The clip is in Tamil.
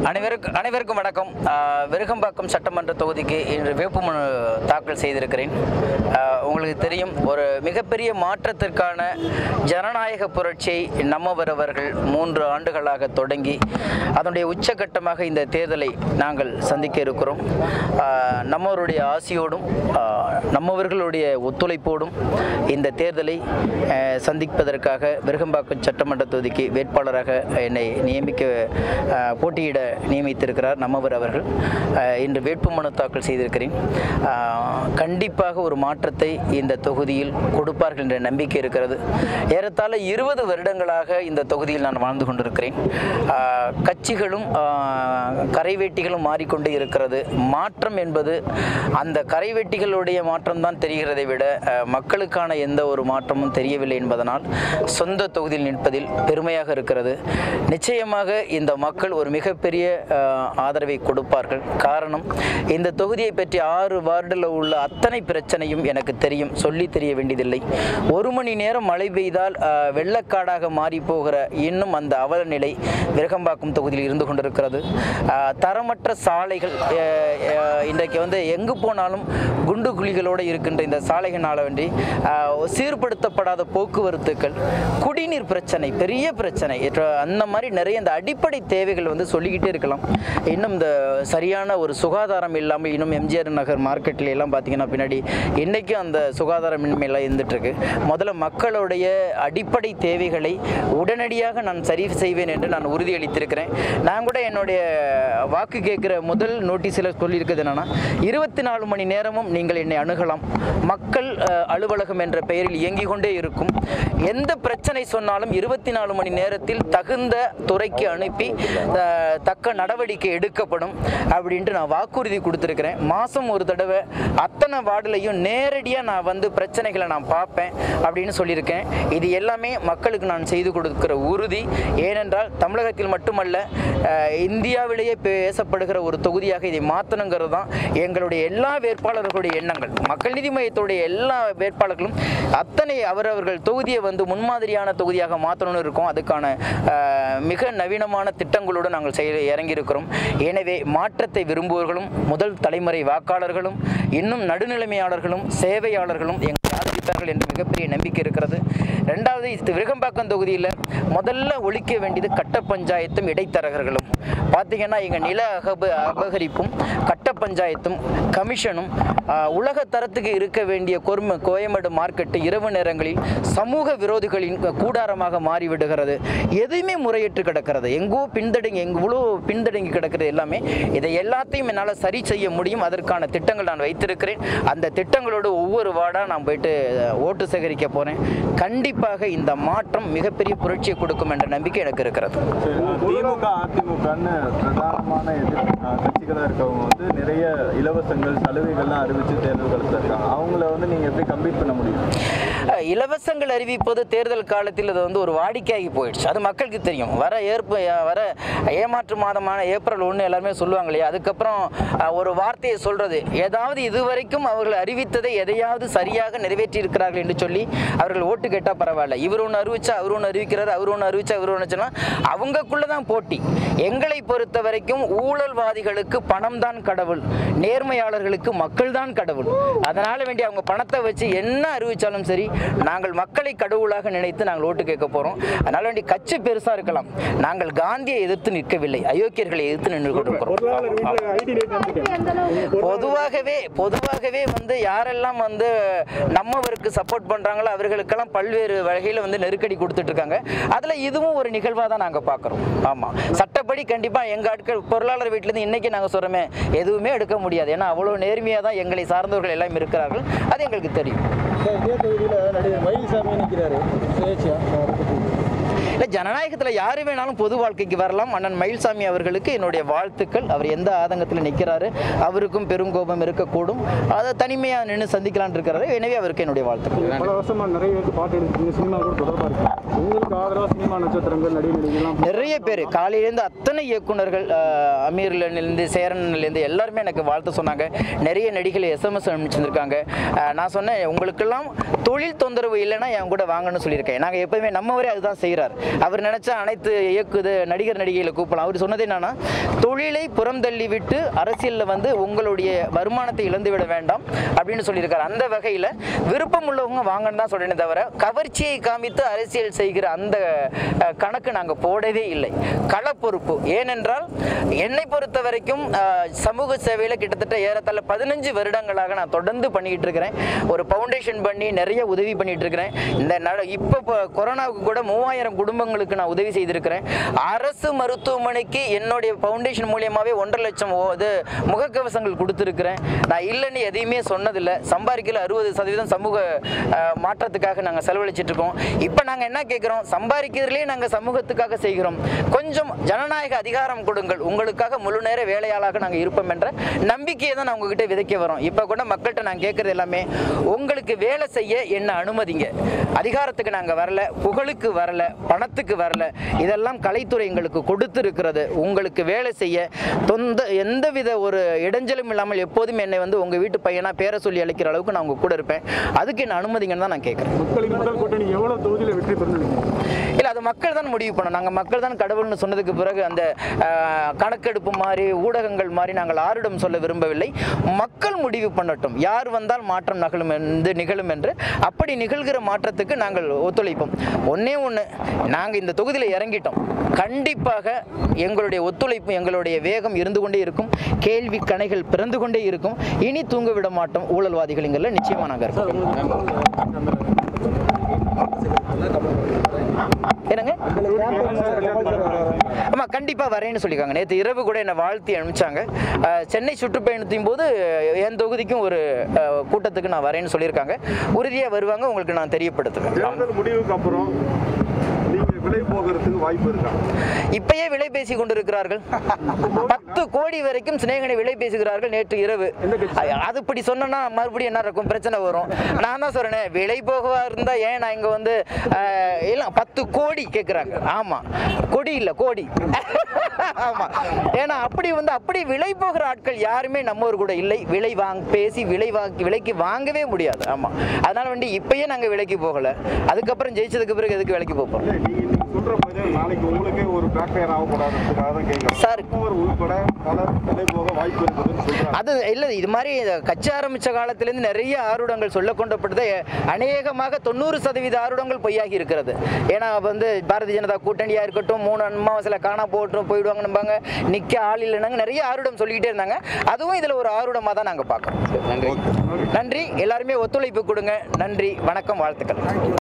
அனைவருக்கும் அனைவருக்கும் வணக்கம் ஆஹ் விருகம்பாக்கம் சட்டமன்ற தொகுதிக்கு இன்று வேட்புமனு தாக்கல் செய்திருக்கிறேன் ஆஹ் உங்களுக்கு தெரியும் ஒரு மிகப்பெரிய மாற்றத்திற்கான ஜனநாயக புரட்சியை நம்மவர் அவர்கள் மூன்று ஆண்டுகளாக தொடங்கி அதனுடைய உச்சகட்டமாக இந்த தேர்தலை நாங்கள் சந்திக்க இருக்கிறோம் ஆஹ் நம்மவருடைய ஆசியோடும் ஆஹ் நம்மவர்களுடைய ஒத்துழைப்போடும் இந்த தேர்தலை ஆஹ் சந்திப்பதற்காக விருகம்பாக்கம் சட்டமன்ற தொகுதிக்கு வேட்பாளராக என்னை நியமிக்க ஆஹ் போட்டியிட நியமித்திருக்கிறார் நம்மவர் அவர்கள் ஆஹ் இன்று வேட்புமனு தாக்கல் செய்திருக்கிறேன் ஆஹ் கண்டிப்பாக ஒரு மாற்றத்தை இந்த தொகுதியில் கொடுப்பார்கள் என்ற நம்பிக்கை இருக்கிறது ஏறத்தாழ இருபது வருடங்களாக இந்த தொகுதியில் நான் வாழ்ந்து கொண்டிருக்கிறேன் ஆஹ் கட்சிகளும் ஆஹ் கரைவேட்டிகளும் மாறிக்கொண்டே இருக்கிறது மாற்றம் என்பது அந்த கரைவேட்டிகளுடைய மாற்றம் தான் தெரிகிறதை விட ஆஹ் மக்களுக்கான எந்த ஒரு மாற்றமும் தெரியவில்லை என்பதனால் சொந்த தொகுதியில் நிற்பதில் பெருமையாக இருக்கிறது நிச்சயமாக இந்த மக்கள் ஒரு மிகப்பெரிய ஆஹ், ஆதரவை கொடுப்பார்கள் காரணம் இந்த தொகுதியை பற்றி ஆறு வார்டில் உள்ள அத்தனை பிரச்சனையும் எனக்கு தெரியும் சொல்லி தெரிய வேண்டியதில்லை ஒரு மணி நேரம் மழை பெய்தால் ஆஹ், வெள்ளக்காடாக மாறி போகிற இன்னும் அந்த அவல நிலை விரகம்பாக்கம் தொகுதியில் இருந்து கொண்டிருக்கிறது ஆஹ், தரமற்ற சாலைகள் ஆஹ், ஆஹ், இன்றைக்கு வந்து எங்கு போனாலும் குண்டு குழிகளோடு இருக்கின்ற இந்த சாலைகளால் வேண்டி ஆஹ், சீர்படுத்தப்படாத போக்குவரத்துக்கள் குடிநீர் பிரச்சனை பெரிய பிரச்சனை ஏற்ற- அந்த மாதிரி நிறைய இந்த அடிப்படை தேவைகள் வந்து சொல்லிக்கிட்டே இருக்கலாம் இன்னும் இந்த சரியான ஒரு சுகாதாரம் இல்லாமல் இன்னும் எம்ஜிஆர் நகர் மார்க்கெட்ல எல்லாம் பார்த்தீங்கன்னா பின்னாடி இன்றைக்கும் அந்த சுகாதாரமின்மையெல்லாம் இருந்துட்டு இருக்கு முதல்ல மக்களுடைய அடிப்படை தேவைகளை உடனடியாக நான் சரி செய்வேன் என்று நான் உறுதியளித்திருக்கிறேன் நான் கூட என்னுடைய வாக்கு கேட்குற முதல் நோட்டீஸில் சொல்லியிருக்கிறது என்னன்னா இருபத்தி நாலு மணி நேரமும் நீங்கள் என்னை அணுகலாம் மக்கள் அஹ், அலுவலகம் என்ற பெயரில் இயங்கிக் கொண்டே இருக்கும் எந்த பிரச்சனை சொன்னாலும் இருபத்தி நாலு மணி நேரத்தில் தகுந்த துறைக்கு அனுப்பி அஹ், தக்க நடவடிக்கை எடுக்கப்படும் அப்படின்ட்டு நான் வாக்குறுதி கொடுத்துருக்கிறேன் மாதம் ஒரு தடவை அத்தனை வார்டுலையும் நேரடியாக நான் வந்து பிரச்சனைகளை நான் பார்ப்பேன் அப்படின்னு சொல்லியிருக்கேன் இது எல்லாமே மக்களுக்கு நான் செய்து கொடுக்கிற உறுதி ஏனென்றால் தமிழகத்தில் மட்டுமல்ல அஹ், இந்தியாவிலேயே பேசப்படுகிற ஒரு தொகுதியாக இதை மாற்றணுங்கிறது தான் எங்களுடைய எல்லா வேட்பாளர்களுடைய எண்ணங்கள் மக்கள் நீதி மையத்துடைய எல்லா வேட்பாளர்களும் அத்தனை அவரவர்கள் தொகுதியை வந்து முன்மாதிரியான தொகுதியாக மாற்றணும்னு இருக்கோம் அதுக்கான அஹ், மிக நவீனமான திட்டங்களோடு நாங்கள் செய்ய இறங்கியிருக்கிறோம் எனவே மாற்றத்தை விரும்புவர்களும் முதல் தலைமுறை வாக்காளர்களும் இன்னும் நடுநிலைமையாளர்களும் சேவையாளர்களும் எங்களை ஆதரிப்பார்கள் என்று மிகப்பெரிய நம்பிக்கை இருக்கிறது ரெண்டாவது இது விருகம்பாக்கம் தொகுதியில் முதல்ல ஒழிக்க வேண்டியது கட்ட பஞ்சாயத்தும் இடைத்தரகர்களும் பார்த்தீங்கன்னா எங்கள் நில அகப அபகரிப்பும் கட்ட பஞ்சாயத்தும் கமிஷனும் ஆஹ், உலக தரத்துக்கு இருக்க வேண்டிய கொர்ம கோயம்பேடு மார்க்கெட்டு இரவு நேரங்களில் சமூக விரோதிகளின் கூடாரமாக மாறிவிடுகிறது எதுவுமே முறையற்று கிடக்கிறது எங்கோ பின்தடங்கி எவ்வளோ பின்தடங்கி கிடக்கிறது எல்லாமே இதை எல்லாத்தையும் என்னால் சரி செய்ய முடியும் அதற்கான திட்டங்கள் நான் வைத்திருக்கிறேன் அந்த திட்டங்களோடு ஒவ்வொரு வார்டாக நான் போயிட்டு அஹ், ஓட்டு சேகரிக்க போகிறேன் கண்டிப்பாக இந்த மாற்றம் மிகப்பெரிய புரட்சியை கொடுக்கும் என்ற நம்பிக்கை எனக்கு இருக்கிறது சரி, திமுக அதிமுகன்னு பிரதானமான எதிர் கட்சிகளாக இருக்கவங்க வந்து நிறைய இலவசங்கள் சலுகைகள்லாம் அறிவிச்சு தேர்தல் களத்தில் இருக்காங்க அவங்கள வந்து நீங்கள் எப்படி கம்பீட் பண்ண முடியும் அஹ், இலவசங்கள் அறிவிப்பது தேர்தல் காலத்தில் அது வந்து ஒரு வாடிக்கையாகி போயிடுச்சு அது மக்களுக்கு தெரியும் வர ஏற்பு அஹ், வர ஏமாற்று மாதமான ஏப்ரல் ஒன்று எல்லாருமே சொல்லுவாங்க இல்லையா அதுக்கப்புறம் அஹ், ஒரு வார்த்தையை சொல்றது ஏதாவது இதுவரைக்கும் அவர்கள் அறிவித்ததை எதையாவது சரியாக நிறைவேற்றி இருக்கிறார்கள் என்று சொல்லி அவர்கள் ஓட்டு கேட்டால் பரவாயில்ல இவர் ஒன்று அறிவிச்சா அவர் ஒன்று அறிவிக்கிறார் அவர் ஒன்று அறிவிச்சா இவர் ஒன்று சொன்னா அவங்கக்குள்ள தான் போட்டி எங்களை பொறுத்த வரைக்கும் ஊழல்வாதிகளுக்கு பணம் தான் கடவுள் நேர்மையாளர்களுக்கு மக்கள் தான் கடவுள் அதனால வேண்டி அவங்க பணத்தை வச்சு என்ன அறிவிச்சாலும் சரி நாங்கள் மக்களை கடவுளாக நினைத்து நாங்கள் ஓட்டு கேட்க போறோம் அதனால வேண்டி கட்சி பெருசா இருக்கலாம் நாங்கள் காந்தியை எதிர்த்து நிற்கவில்லை அயோக்கியர்களை எதிர்த்து நின்று கொண்டிருக்கிறோம் பொதுவாகவே பொதுவாகவே வந்து யாரெல்லாம் வந்து நம்மவருக்கு சப்போர்ட் பண்றாங்களோ அவர்களுக்கெல்லாம் பல்வேறு வகையில் வந்து நெருக்கடி கொடுத்துட்டு இருக்காங்க அதுல இதுவும் ஒரு நிகழ்வாக தான் நாங்க பார்க்குறோம் ஆமா சட்டப்படி கண்டிப்பா எங்க ஆட்கள் பொருளாளர் வீட்டுல இருந்து இன்னைக்கு நாங்க சொல்றோமே எதுவுமே எடுக்க முடியாது ஏன்னா அவ்வளவு நேர்மையா தான் எங்களை சார்ந்தவர்கள் எல்லாம் இருக்கிறார்கள் அது எங்களுக்கு தெரியும் இதே தொகுதியில் நடிகர் மயில்சாமி நிற்கிறாரு சுயேட்சையா இல்லை ஜனநாயகத்தில் யார் வேணாலும் பொது வாழ்க்கைக்கு வரலாம் அண்ணன் மயில்சாமி அவர்களுக்கு என்னுடைய வாழ்த்துக்கள் அவர் எந்த ஆதங்கத்தில் நிற்கிறாரு அவருக்கும் பெருங்கோபம் இருக்கக்கூடும் அதை தனிமையாக நின்று சந்திக்கலாம்னு இருக்கிறாரு எனவே அவருக்கு என்னுடைய வாழ்த்துக்கள் பல வருஷமா நிறைய பேருக்கு பாட்டு எடுத்துருக்கீங்க சினிமா கூட தொடர்பா இருக்கு உங்களுக்கு ஆதரவா சினிமா நட்சத்திரங்கள் நடிகை நடிகர்கள்லாம் நிறைய பேர் காலையிலேருந்து அத்தனை இயக்குனர்கள் அஹ், அமீர்லேருந்து சேரன்லேருந்து எல்லாருமே எனக்கு வாழ்த்து சொன்னாங்க நிறைய நடிகளை எஸ்எம்எஸ் அனுப்பிச்சிருக்காங்க நான் சொன்னேன் உங்களுக்கெல்லாம் தொழில் தொந்தரவு இல்லைன்னா என் கூட வாங்கன்னு சொல்லியிருக்கேன் நாங்கள் எப்போதுமே நம்ம வரை அதுதான் செய்கிறார் அவர் நினைச்சா அனைத்து இயக்குது நடிகர் நடிகைகளை கூப்பிடலாம் அவர் சொன்னது என்னன்னா தொழிலை புறம் தள்ளி விட்டு அரசியலில் வந்து உங்களுடைய வருமானத்தை இழந்து விட வேண்டாம் அப்படின்னு சொல்லியிருக்காரு அந்த வகையில் விருப்பம் உள்ளவங்க வாங்கன்னு தான் சொல்றேனே தவிர கவர்ச்சியை காமித்து அரசியல் செய்கிற அந்த அஹ், கணக்கு நாங்கள் போடவே இல்லை கள பொறுப்பு ஏனென்றால் என்னை பொறுத்த வரைக்கும் அஹ், சமூக சேவையில் கிட்டத்தட்ட ஏறத்தாழ பதினஞ்சு வருடங்களாக நான் தொடர்ந்து பண்ணிக்கிட்டு இருக்கிறேன் ஒரு ஃபவுண்டேஷன் பண்ணி நிறைய உதவி பண்ணிட்டு இருக்கிறேன் இந்த நட இப்போ இப்போ கொரோனாவுக்கு கூட மூவாயிரம் குடும்பங்களுக்கு நான் உதவி செய்திருக்கிறேன் அரசு மருத்துவமனைக்கு என்னுடைய ஃபவுண்டேஷன் மூலியமாகவே ஒன்றரை லட்சம் ஓ- இது முகக்கவசங்கள் கொடுத்துருக்கிறேன் நான் இல்லைன்னு எதையுமே சொன்னதில்லை சம்பாதிக்கல அறுபது சதவீதம் சமூக அஹ், மாற்றத்துக்காக நாங்கள் செலவழிச்சிட்டு இருக்கோம் இப்போ நாங்கள் என்ன கேட்குறோம் சம்பாதிக்கிறதுலேயே நாங்கள் சமூகத்துக்காக செய்கிறோம் கொஞ்சம் ஜனநாயக அதிகாரம் கொடுங்கள் உங்களுக்காக முழு நேர வேலையாளாக நாங்கள் இருப்போம் என்ற நம்பிக்கையை தான் நான் உங்ககிட்ட விதைக்க வரோம் இப்போ கூட மக்கள்கிட்ட நான் கேட்குறது எல்லாமே உங்களுக்கு வேலை செய்ய என்ன அனுமதிங்க அதிகாரத்துக்கு நாங்கள் வரல புகழுக்கு வரல பணத்துக்கு வரல இதெல்லாம் கலைத்துறை எங்களுக்கு கொடுத்துருக்கிறது உங்களுக்கு வேலை செய்ய தொந்த எந்தவித ஒரு இடைஞ்சலும் இல்லாமல் எப்போதும் என்னை வந்து உங்கள் வீட்டு பையனா பேரை சொல்லி அழைக்கிற அளவுக்கு நான் உங்க கூட இருப்பேன் அதுக்கு என்ன அனுமதிங்கன்னு தான் நான் கேட்குறேன் மக்களின் முதல் கூட்டணி எவ்வளவு தொகுதியில் வெற்றி பெறும் நினைக்கிறீங்க இல்லை அது மக்கள் தான் முடிவு பண்ணணும் நாங்கள் மக்கள் தான் கடவுள்னு சொன்னதுக்கு பிறகு அந்த ஆஹ், கணக்கெடுப்பு மாதிரி ஊடகங்கள் மாதிரி நாங்கள் யாரிடம் சொல்ல விரும்பவில்லை மக்கள் முடிவு பண்ணட்டும் யார் வந்தால் மாற்றம் நகழும் என்று நிகழும் என்று அப்படி நிகழ்கிற மாற்றத்துக்கு நாங்கள் ஒத்துழைப்போம் ஒன்றே ஒன்று நாங்கள் இந்த தொகுதியில் இறங்கிட்டோம் கண்டிப்பாக எங்களுடைய ஒத்துழைப்பு எங்களுடைய வேகம் இருந்து கொண்டே இருக்கும் கேள்வி கணைகள் பிறந்து கொண்டே இருக்கும் இனி தூங்க விட மாட்டோம் ஊழல்வாதிகள்ங்கிறதுல நிச்சயமாக நாங்கள் இருக்கோம் என்னங்க ஆமாம் கண்டிப்பாக வரேன்னு சொல்லியிருக்காங்க நேற்று இரவு கூட என்னை வாழ்த்தி அனுப்பிச்சாங்க அஹ், சென்னை சுற்றுப்பயணத்தின் போது என் தொகுதிக்கும் ஒரு அஹ், கூட்டத்துக்கு நான் வரேன்னு சொல்லியிருக்காங்க உறுதியாக வருவாங்க உங்களுக்கு நான் தெரியப்படுத்துவேன் ஆமா. தேர்தல் முடிவுக்கு அப்புறம் நீங்க விலை போகிறதுக்கு வாய்ப்பு இருக்கா இப்பயே விலை பேசி கொண்டிருக்கிறார்கள் பத்து கோடி வரைக்கும் சிநேகனை விலை பேசுகிறார்கள் நேற்று இரவு அ- அது இப்படி சொன்னா மறுபடியும் என்ன இருக்கும் பிரச்சனை வரும் நான் தான் சொல்றேன் விலை போகவா இருந்தா ஏன் நான் இங்க வந்து அஹ், இல்ல பத்து கோடி கேட்குறாங்க ஆமா கொடி இல்ல கோடி ஆமா ஏன்னா அப்படி வந்து அப்படி விலை போகிற ஆட்கள் யாருமே நம்ம ஊர் கூட இல்லை விலை வாங்க பேசி விலை வாங்கி விலைக்கு வாங்கவே முடியாது ஆமா அதனால வந்து இப்பயே நாங்க விலைக்கு போகல அதுக்கப்புறம் ஜெயிச்சதுக்கு பிறகு எதுக்கு விலைக்கு போப்போம் இல்ல, நீங்க இன்னைக்கு சொல்ற பதில் நாளைக்கு உங்களுக்கே ஒரு பேக் ஃபயர் ஆகக்கூடாதுன்றதுக்காக தான் கேட்கிறேன் சார். மூவர் உள்பட பலர் விலை போக வாய்ப்பு இருக்குதுன்னு சொல்றாங்க அது இல்லை இது மாதிரி கட்சி ஆரம்பித்த காலத்திலேருந்து நிறைய ஆருடங்கள் சொல்ல கொண்டப்பட்டது அநேகமாக தொண்ணூறு சதவீத ஆருடங்கள் பொய்யாகி இருக்கிறது ஏன்னா வந்து பாரதிய ஜனதா கூட்டணியாக இருக்கட்டும் மூணு அம்மாவாசையில் காணா போட்டு போயிடுவாங்கன்னுபாங்க நிற்க ஆள் இல்லைனாங்க நிறைய ஆருடம் சொல்லிக்கிட்டே இருந்தாங்க அதுவும் இதில் ஒரு ஆருடமாக தான் நாங்கள் பார்க்குறோம் நன்றி நன்றி எல்லாருமே ஒத்துழைப்பு கொடுங்க நன்றி வணக்கம் வாழ்த்துக்கள்